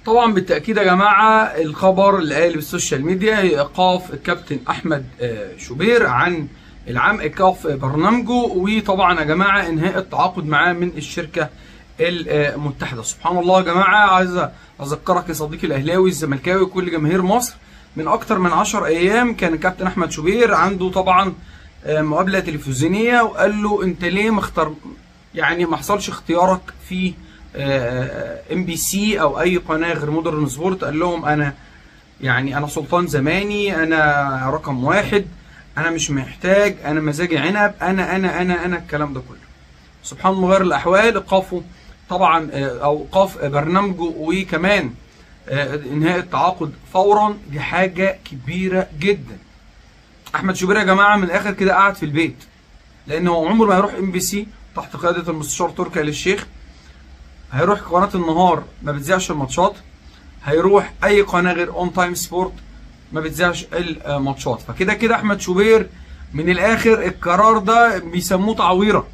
طبعا بالتاكيد يا جماعه الخبر اللي قال بالسوشيال ميديا هي ايقاف الكابتن احمد آه، شوبير عن العام ايقاف برنامجه وطبعا يا جماعه انهاء التعاقد معاه من الشركه المتحده سبحان الله يا جماعه عايز اذكرك يا صديقي الاهلاوي الزملكاوي كل جماهير مصر من اكتر من 10 ايام كان الكابتن احمد شوبير عنده طبعا آه، مقابله تلفزيونيه وقال له انت ليه مختار يعني ما حصلش اختيارك في ام بي سي او اي قناه غير مودرن سبورت قال لهم انا يعني انا سلطان زماني انا رقم واحد انا مش محتاج انا مزاجي عنب انا انا انا انا الكلام ده كله سبحان الله غير الاحوال ايقافه طبعا آه، او ايقاف برنامجه وكمان آه، انهاء التعاقد فورا دي حاجه كبيره جدا احمد شوبير يا جماعه من الاخر كده قاعد في البيت لان هو عمره ما هيروح ام بي سي تحت قياده المستشار تركي آل الشيخ هيروح قناه النهار ما بتذيعش الماتشات هيروح اي قناه غير اون تايم سبورت ما بتذيعش الماتشات فكده كده احمد شوبير من الاخر القرار ده بيسموه تعويره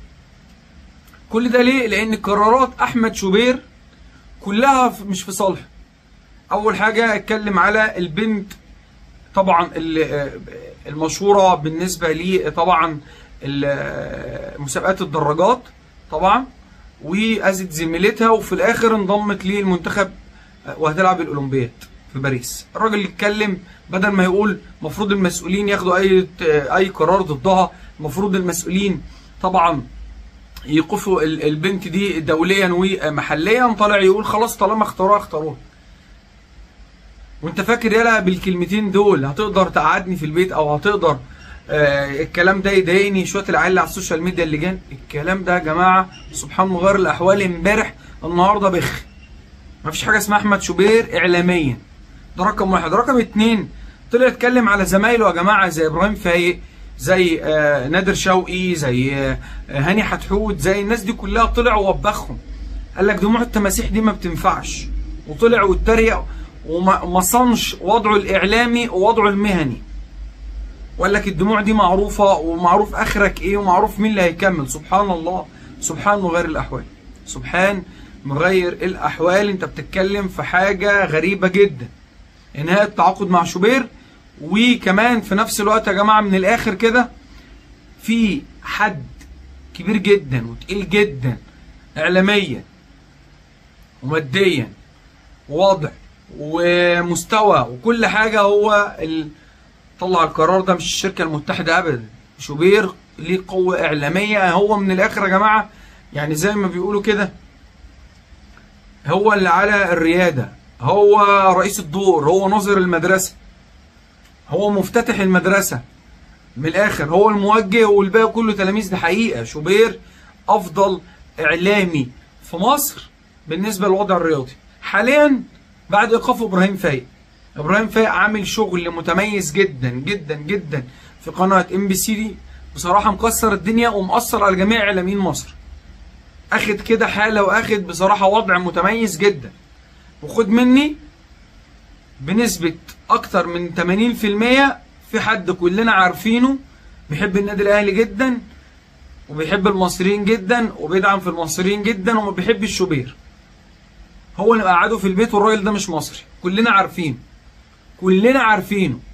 كل ده ليه لان قرارات احمد شوبير كلها في- مش في صالحه اول حاجه اتكلم على البنت طبعا ال- المشهوره بالنسبه لي طبعا ال- مسابقات الدراجات طبعا واذت زميلتها وفي الاخر انضمت للمنتخب وهتلعب الاولمبياد في باريس الراجل يتكلم بدل ما يقول المفروض المسؤولين ياخدوا اي اي قرار ضدها المفروض المسؤولين طبعا يوقفوا ال- البنت دي دوليا ومحليا طالع يقول خلاص طالما اختاروها اختاروها وانت فاكر يالا بالكلمتين دول هتقدر تقعدني في البيت او هتقدر آه الكلام ده يضايقني شويه العيال اللي على السوشيال ميديا اللي جان الكلام ده يا جماعه سبحان الله غير الاحوال امبارح النهارده بخ مفيش حاجه اسمها احمد شوبير اعلاميا ده رقم واحد رقم اتنين طلع يتكلم على زمايله يا جماعه زي ابراهيم فايق زي آه نادر شوقي زي آه هاني حتحوت زي الناس دي كلها طلع ووبخهم قال لك دموع التماسيح دي ما بتنفعش وطلع واتريق وما ما صنش وضعه الاعلامي ووضعه المهني وقال لك الدموع دي معروفه ومعروف اخرك ايه ومعروف مين اللي هيكمل سبحان الله سبحان مغير الاحوال سبحان مغير الاحوال انت بتتكلم في حاجه غريبه جدا انهاء التعاقد مع شوبير وكمان في نفس الوقت يا جماعه من الاخر كده في حد كبير جدا وتقيل جدا اعلاميا وماديا ووضع ومستوى وكل حاجه هو ال... طلع القرار ده مش الشركه المتحده ابدا شوبير ليه قوه اعلاميه هو من الاخر يا جماعه يعني زي ما بيقولوا كده هو اللي على الرياده هو رئيس الدور هو ناظر المدرسه هو مفتتح المدرسه من الاخر هو الموجه والباقي كله تلاميذ دي حقيقه شوبير افضل اعلامي في مصر بالنسبه للوضع الرياضي حاليا بعد ايقاف ابراهيم فايق ابراهيم فايق عامل شغل متميز جدا جدا جدا في قناه ام بي سي دي بصراحه مكسر الدنيا ومأثر على جميع اعلاميين مصر اخد كده حاله واخد بصراحه وضع متميز جدا وخد مني بنسبه اكتر من 80% في حد كلنا عارفينه بيحب النادي الاهلي جدا وبيحب المصريين جدا وبيدعم في المصريين جدا وما بيحبش الشوبير هو اللي قعده في البيت والراجل ده مش مصري كلنا عارفينه كلنا عارفينه